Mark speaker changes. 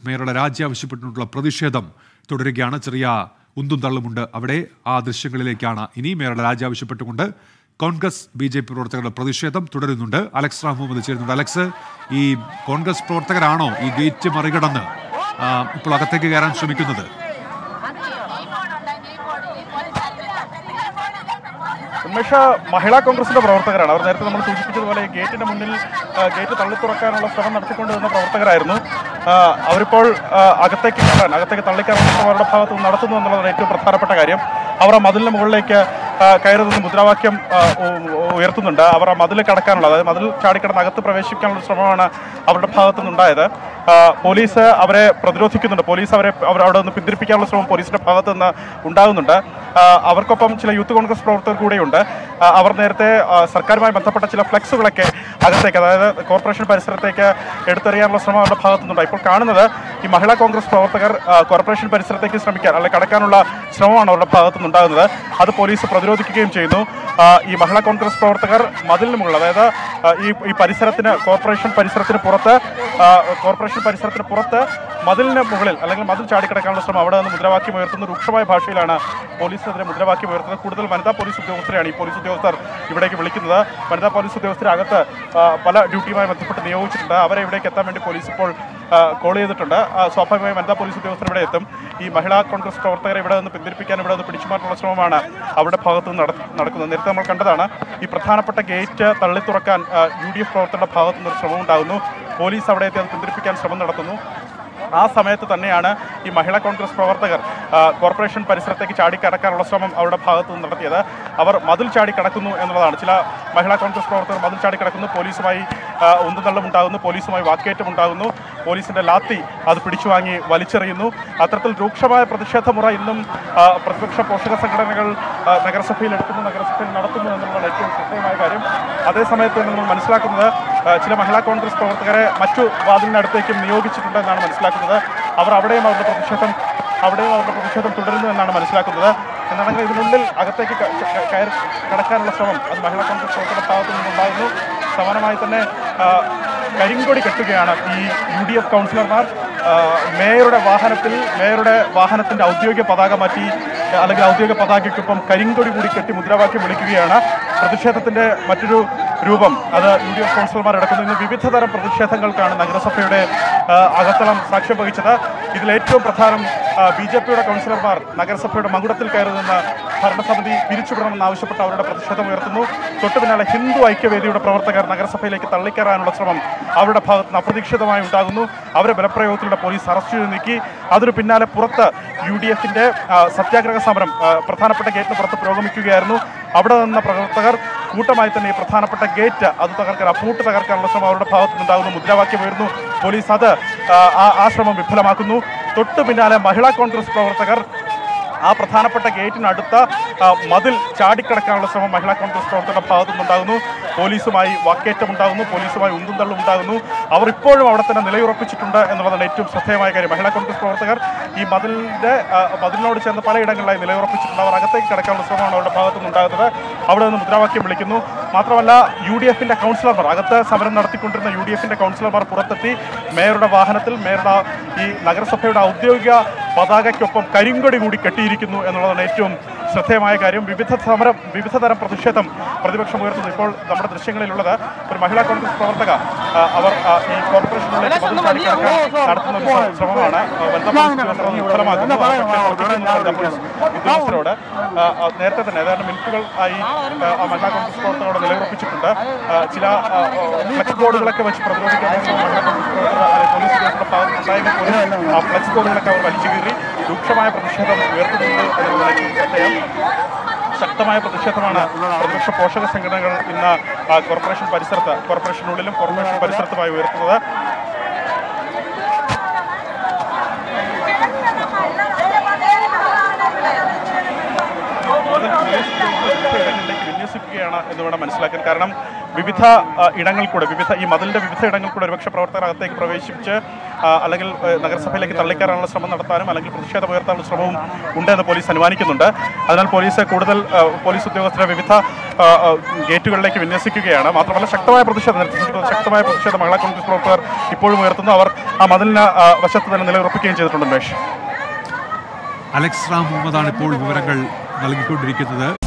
Speaker 1: മേയറുടെ രാജി ആവശ്യപ്പെട്ടുകൊണ്ടുള്ള പ്രതിഷേധം തുടരുകയാണ് ചെറിയ ഉന്തും തള്ളുമുണ്ട് അവിടെ ആ ദൃശ്യങ്ങളിലേക്കാണ് ഇനി മേയറുടെ രാജി ആവശ്യപ്പെട്ടുകൊണ്ട് കോൺഗ്രസ് ബി ജെ പി പ്രവർത്തകരുടെ പ്രതിഷേധം തുടരുന്നുണ്ട് അലക്സ് റാം മുഹമ്മദ് ചേരുന്നുണ്ട് അലക്സ് ഈ കോൺഗ്രസ് പ്രവർത്തകരാണോ ഈ ഗേറ്റ് മറികടന്ന് ആ, ഇപ്പോൾ അകത്തേക്ക് കയറാൻ ശ്രമിക്കുന്നത്
Speaker 2: ഉന്മേഷ മഹിളാ കോൺഗ്രസിന്റെ പ്രവർത്തകരാണ് അവർ നേരത്തെ നമ്മൾ സൂചിപ്പിച്ചതുപോലെ ഈ ഗേറ്റിന്റെ മുന്നിൽ ആ, ഗേറ്റ് തള്ളി തുറക്കാനുള്ള ശ്രമം നടത്തിക്കൊണ്ടിരുന്ന പ്രവർത്തകരായിരുന്നു ആ, അവരിപ്പോൾ ആ, അകത്തേക്ക് കയറാൻ അകത്തേക്ക് തള്ളിക്കയറാൻ ശ്രമം അവരുടെ ഭാഗത്ത് നിന്ന് നടത്തുന്നു എന്നുള്ളതാണ് ഏറ്റവും പ്രധാനപ്പെട്ട കാര്യം അവർ ആ മതിലിന് മുകളിലേക്ക് ആ, കയറി നിന്ന് മുദ്രാവാക്യം ആ, ഉ- ഉയർത്തുന്നുണ്ട് അവർ ആ മതിൽ കടക്കാനുള്ള അതായത് മതിൽ ചാടിക്കടന്ന് അകത്ത് പ്രവേശിക്കാനുള്ള ശ്രമമാണ് അവരുടെ ഭാഗത്തു നിന്നുണ്ടായത് ആ, പോലീസ് അവരെ പ്രതിരോധിക്കുന്നുണ്ട് പോലീസ് അവരെ അവർ അവിടെ നിന്ന് പിന്തിരിപ്പിക്കാനുള്ള ശ്രമം പോലീസിന്റെ ഭാഗത്ത് നിന്ന് ഉണ്ടാകുന്നുണ്ട് ആ, അവർക്കൊപ്പം ചില യൂത്ത് കോൺഗ്രസ് പ്രവർത്തകർ കൂടെയുണ്ട് ആ, അവർ നേരത്തെ ആ, സർക്കാരുമായി ബന്ധപ്പെട്ട ചില ഫ്ലെക്സുകളൊക്കെ അകത്തേക്ക് അതായത് കോർപ്പറേഷൻ പരിസരത്തേക്ക് എടുത്തെറിയാനുള്ള ശ്രമം അവരുടെ ഭാഗത്തു നിന്നുണ്ട് ഇപ്പോൾ കാണുന്നത് ഈ മഹിളാ കോൺഗ്രസ് പ്രവർത്തകർ ആ, കോർപ്പറേഷൻ പരിസരത്തേക്ക് ശ്രമിക്കാൻ അല്ലെങ്കിൽ കടക്കാനുള്ള ശ്രമമാണ് അവരുടെ ഭാഗത്തു നിന്നുണ്ടാകുന്നത് അത് പോലീസ് പ്രതിരോധിക്കുകയും ചെയ്യുന്നു ആ, ഈ മഹിളാ കോൺഗ്രസ് പ്രവർത്തകർ മതിലിന് മുകളിൽ അതായത് ആ, ഈ ഈ പരിസരത്തിന് കോർപ്പറേഷൻ പരിസരത്തിന് പുറത്ത് ആ, കോർപ്പറേഷൻ പരിസരത്തിന് പുറത്ത് മതിലിന് മുകളിൽ അല്ലെങ്കിൽ മതിൽ ചാടിക്കിടക്കാനുള്ള ശ്രമം അവിടെ നിന്ന് മുദ്രാവാക്യം ഉയർത്തുന്ന രൂക്ഷമായ ഭാഷയിലാണ് പോലീസിനെതിരെ മുദ്രാവാക്യം ഉയർത്തുന്നത് കൂടുതൽ വനിതാ പോലീസ് ഉദ്യോഗസ്ഥരെയാണ് ഈ പോലീസ് ഉദ്യോഗസ്ഥർ ഇവിടേക്ക് വിളിക്കുന്നത് വനിതാ പോലീസ് ഉദ്യോഗസ്ഥരെ അകത്ത് ആ, പല ഡ്യൂട്ടിയുമായി ബന്ധപ്പെട്ട് നിയോഗിച്ചിട്ടുണ്ട് അവരെ ഇവിടേക്ക് എത്താൻ വേണ്ടി പോലീസ് ഇപ്പോൾ ആ, കോൾ ചെയ്തിട്ടുണ്ട് ആ, സ്വാഭാവികമായും വനിതാ പോലീസ് ഉദ്യോഗസ്ഥർ ഇവിടെ എത്തും ഈ മഹിളാ കോൺഗ്രസ് പ്രവർത്തകരെ ഇവിടെ നിന്ന് പിന്തിരിപ്പിക്കാൻ ഇവിടെ നിന്ന് പിടിച്ചുമാറ്റാനുള്ള ശ്രമമാണ് അവരുടെ ഭാഗത്ത് നിന്ന് നട- നടക്കുന്നത് നേരത്തെ നമ്മൾ കണ്ടതാണ് ഈ പ്രധാനപ്പെട്ട ഗേറ്റ് തള്ളി തുറക്കാൻ യു ഡി എഫ് പ്രവർത്തകരുടെ ഭാഗത്തു നിന്ന് ഒരു ശ്രമം ഉണ്ടാകുന്നു പോലീസ് അവിടെ എത്തി അത് പിന്തിരിപ്പിക്കാൻ ശ്രമം നടത്തുന്നു ആ സമയത്ത് തന്നെയാണ് ഈ മഹിളാ കോൺഗ്രസ് പ്രവർത്തകർ ആ, കോർപ്പറേഷൻ പരിസരത്തേക്ക് ചാടിക്കടക്കാനുള്ള ശ്രമം അവരുടെ ഭാഗത്തു നിന്ന് നടത്തിയത് അവർ മതിൽ ചാടിക്കടക്കുന്നു എന്നുള്ളതാണ് ചില മഹിളാ കോൺഗ്രസ് പ്രവർത്തകർ മതിൽ ചാടിക്കടക്കുന്നു പോലീസുമായി ആ, ഉന്തുതള്ളും ഉണ്ടാകുന്നു പോലീസുമായി വാക്കേറ്റം ഉണ്ടാകുന്നു പോലീസിന്റെ ലാത്തി അത് പിടിച്ചു വാങ്ങി വലിച്ചെറിയുന്നു അത്തരത്തിൽ രൂക്ഷമായ പ്രതിഷേധമുറ ഇന്നും ആ, പ്രതിപക്ഷ പോഷക സംഘടനകൾ ആ, നഗരസഭയിൽ എടുക്കുന്നു നഗരസഭയിൽ നടത്തുന്നു എന്നുള്ളതാണ് ഏറ്റവും ശ്രദ്ധേയമായ കാര്യം അതേസമയത്ത് നമ്മൾ മനസ്സിലാക്കുന്നത് ആ, ചില മഹിളാ കോൺഗ്രസ് പ്രവർത്തകരെ മറ്റു വാതിലിനടുത്തേക്കും നിയോഗിച്ചിട്ടുണ്ട് എന്നാണ് മനസ്സിലാക്കുന്നത് അവർ അവിടെയും അവരുടെ പ്രതിഷേധം അവിടെയും അവരുടെ പ്രതിഷേധം തുടരുന്നു എന്നാണ് മനസ്സിലാക്കുന്നത് എന്നാണെങ്കിൽ ഇതിനുള്ളിൽ അകത്തേക്ക് ക- ക- കയറി കടക്കാനുള്ള ശ്രമം അത് മഹിളാ കോൺഗ്രസ് പ്രവർത്തകരുടെ ഭാഗത്തു നിന്നുണ്ടാകുന്നു സമാനമായി തന്നെ ആ, കരിങ്കൊടി കെട്ടുകയാണ് ഈ യു ഡി എഫ് കൗൺസിലർമാർ ആ, മേയറുടെ വാഹനത്തിൽ മേയറുടെ വാഹനത്തിന്റെ ഔദ്യോഗിക പതാക മാറ്റി അല്ലെങ്കിൽ ഔദ്യോഗിക പതാകയ്ക്കൊപ്പം കരിങ്കൊടി കൂടി കെട്ടി മുദ്രാവാക്യം വിളിക്കുകയാണ് പ്രതിഷേധത്തിന്റെ മറ്റൊരു രൂപം അത് യു ഡി എഫ് കൗൺസിലർമാർ എടുക്കുന്നു ഇന്ന് വിവിധ തരം പ്രതിഷേധങ്ങൾക്കാണ് നഗരസഭയുടെ ആ, അകത്തളം സാക്ഷ്യം വഹിച്ചത് ഇതിൽ ഏറ്റവും പ്രധാനം ബി ജെ പിയുടെ കൗൺസിലർമാർ നഗരസഭയുടെ മകുടത്തിൽ കയറി നിന്ന് ഭരണസമിതി പിരിച്ചുവിടണമെന്ന് ആവശ്യപ്പെട്ട് അവരുടെ പ്രതിഷേധം ഉയർത്തുന്നു തൊട്ടു പിന്നാലെ ഹിന്ദു ഐക്യവേദിയുടെ പ്രവർത്തകർ നഗരസഭയിലേക്ക് തള്ളിക്കയറാനുള്ള ശ്രമം അവരുടെ ഭാഗത്ത് നിന്ന് അപ്രതീക്ഷിതമായി ഉണ്ടാകുന്നു അവരെ ബലപ്രയോഗത്തിലൂടെ പോലീസ് അറസ്റ്റ് ചെയ്ത് നീക്കി അതിനു പിന്നാലെ പുറത്ത് യു ഡി എഫിന്റെ സത്യാഗ്രഹ സമരം ആ, പ്രധാനപ്പെട്ട ഗേറ്റിന് പുറത്ത് പുരോഗമിക്കുകയായിരുന്നു അവിടെ നിന്ന പ്രവർത്തകർ കൂട്ടമായി തന്നെ ഈ പ്രധാനപ്പെട്ട ഗേറ്റ് അത് തകർക്കാൻ ആ പൂട്ട് തകർക്കാനുള്ള ശ്രമം അവരുടെ ഭാഗത്തു നിന്നുണ്ടാകുന്നു മുദ്രാവാക്യം ഉയർന്നു പോലീസ് അത് ആ, ആ- ആ ശ്രമം വിഫലമാക്കുന്നു തൊട്ടു പിന്നാലെ മഹിളാ കോൺഗ്രസ് പ്രവർത്തകർ ആ പ്രധാനപ്പെട്ട ഗേറ്റിനടുത്ത ആ, മതിൽ ചാടിക്കടക്കാനുള്ള ശ്രമം മഹിളാ കോൺഗ്രസ് പ്രവർത്തകരുടെ ഭാഗത്തു നിന്നുണ്ടാകുന്നു പോലീസുമായി വാക്കേറ്റം ഉണ്ടാകുന്നു പോലീസുമായി ഉന്തും തള്ളും ഉണ്ടാകുന്നു അവർ ഇപ്പോഴും അവിടെ തന്നെ നിലയുറപ്പിച്ചിട്ടുണ്ട് എന്നുള്ളതാണ് ഏറ്റവും ശ്രദ്ധേയമായ കാര്യം മഹിളാ കോൺഗ്രസ് പ്രവർത്തകർ ഈ മതിലിന്റെ ആ, മതിലിനോട് ചേർന്ന് പലയിടങ്ങളിലായി നിലയുറപ്പിച്ചിട്ടുണ്ട് അവർ അകത്തേക്ക് കടക്കാനുള്ള ശ്രമമാണ് അവരുടെ ഭാഗത്തു നിന്നുണ്ടാകുന്നത് അവിടെ നിന്ന് മുദ്രാവാക്യം വിളിക്കുന്നു മാത്രമല്ല യു ഡി എഫിന്റെ കൗൺസിലർമാർ അകത്ത് സമരം നടത്തിക്കൊണ്ടിരുന്ന യു ഡി എഫിന്റെ കൗൺസിലർമാർ പുറത്തെത്തി മേയറുടെ വാഹനത്തിൽ മേയറുടെ ഈ നഗരസഭയുടെ ഔദ്യോഗിക പതാകയ്ക്കൊപ്പം കരിങ്കൊടി കൂടി കെട്ടിയിരിക്കുന്നു എന്നുള്ളതാണ് ഏറ്റവും ശ്രദ്ധേയമായ കാര്യം വിവിധ സമരം വിവിധ തരം പ്രതിഷേധം പ്രതിപക്ഷം ഉയർത്തുന്നു ഇപ്പോൾ നമ്മുടെ ദൃശ്യങ്ങളിലുള്ളത് ഒരു മഹിളാ കോൺഗ്രസ് പ്രവർത്തക ആ, അവർ ആ, ഈ കോർപ്പറേഷനിലേക്ക് മതിൽ ചാടിക്കടക്കാൻ നടത്തുന്ന ഒരു ശ്രമമാണ് ആ, വനിതാ പോലീസ് ഉദ്യോഗസ്ഥർ അത് വിഫലമാക്കുന്നു ആ, പക്ഷേ പ്രവർത്തിക്കുന്ന വനിതാ പോലീസ് ഉദ്യോഗസ്ഥരോട് ആ, ആ, നേരത്തെ തന്നെ ഏതാണ്ട് മിനിറ്റുകൾ ആയി ആ, ആ മഹിളാ കോൺഗ്രസ് പ്രവർത്തകരോട് നിലയുറപ്പിച്ചിട്ടുണ്ട് ആ, ചില ആ, ഫ്ലെക്സ് ബോർഡുകളൊക്കെ വെച്ച് പ്രതിരോധിക്കാൻ ശ്രമം മഹിളാ കോൺഗ്രസ് പ്രവർത്തകർ അല്ലെങ്കിൽ പോലീസ് ഉദ്യോഗസ്ഥരുടെ ഭാഗത്തുണ്ടായെങ്കിൽ പോലും ആ ഫ്ലെക്സ് ബോർഡുകളൊക്കെ അവർ വലിച്ചു കീറി രൂക്ഷമായ പ്രതിഷേധം ഉയർത്തുന്നുണ്ട് എന്നുള്ളതാണ് ഏറ്റവും ശ്രദ്ധേയം ശക്തമായ പ്രതിഷേധമാണ് പ്രതിപക്ഷ പോഷക സംഘടനകൾ ഇന്ന് ആ, കോർപ്പറേഷൻ പരിസരത്ത് കോർപ്പറേഷനുള്ളിലും കോർപ്പറേഷൻ പരിസരത്തുമായി ഉയർത്തുന്നത് കൂടുതൽ പോലീസ് ഉദ്യോഗസ്ഥരെ വിവിധ ഇടങ്ങളിലേക്ക് വിന്യസിക്കുകയാണ് എന്ന് വേണം മനസ്സിലാക്കാൻ കാരണം വിവിധ ആ, ഇടങ്ങൾ കൂടെ വിവിധ ഈ മതിലിന്റെ വിവിധ ഇടങ്ങൾ കൂടെ ഒരുപക്ഷെ പ്രവർത്തകർ അകത്തേക്ക് പ്രവേശിച്ച് ആ, അല്ലെങ്കിൽ ഏ, നഗരസഭയിലേക്ക് തള്ളിക്കയറാനുള്ള ശ്രമം നടത്താനും അല്ലെങ്കിൽ പ്രതിഷേധം ഉയർത്താനുള്ള ശ്രമവും ഉണ്ട് എന്ന് പോലീസ് അനുമാനിക്കുന്നുണ്ട് അതിനാൽ പോലീസ് കൂടുതൽ ആ, പോലീസ് ഉദ്യോഗസ്ഥരെ വിവിധ ആ, ആ, ഗേറ്റുകളിലേക്ക് വിന്യസിക്കുകയാണ് മാത്രമല്ല ശക്തമായ പ്രതിഷേധം നേരത്തെ സൂചിപ്പിച്ച ശക്തമായ പ്രതിഷേധം മഹിളാ കോൺഗ്രസ് പ്രവർത്തകർ ഇപ്പോഴും ഉയർത്തുന്നു അവർ ആ മതിലിന് ആ, വശത്ത് തന്നെ നിലയുറപ്പിക്കുകയും ചെയ്തിട്ടുണ്ട് ഉമേഷ്
Speaker 1: അലക്സ് റാം മുഹമ്മദാണ് ഇപ്പോൾ വിവരങ്ങൾ നൽകിക്കൊണ്ടിരിക്കുന്നത്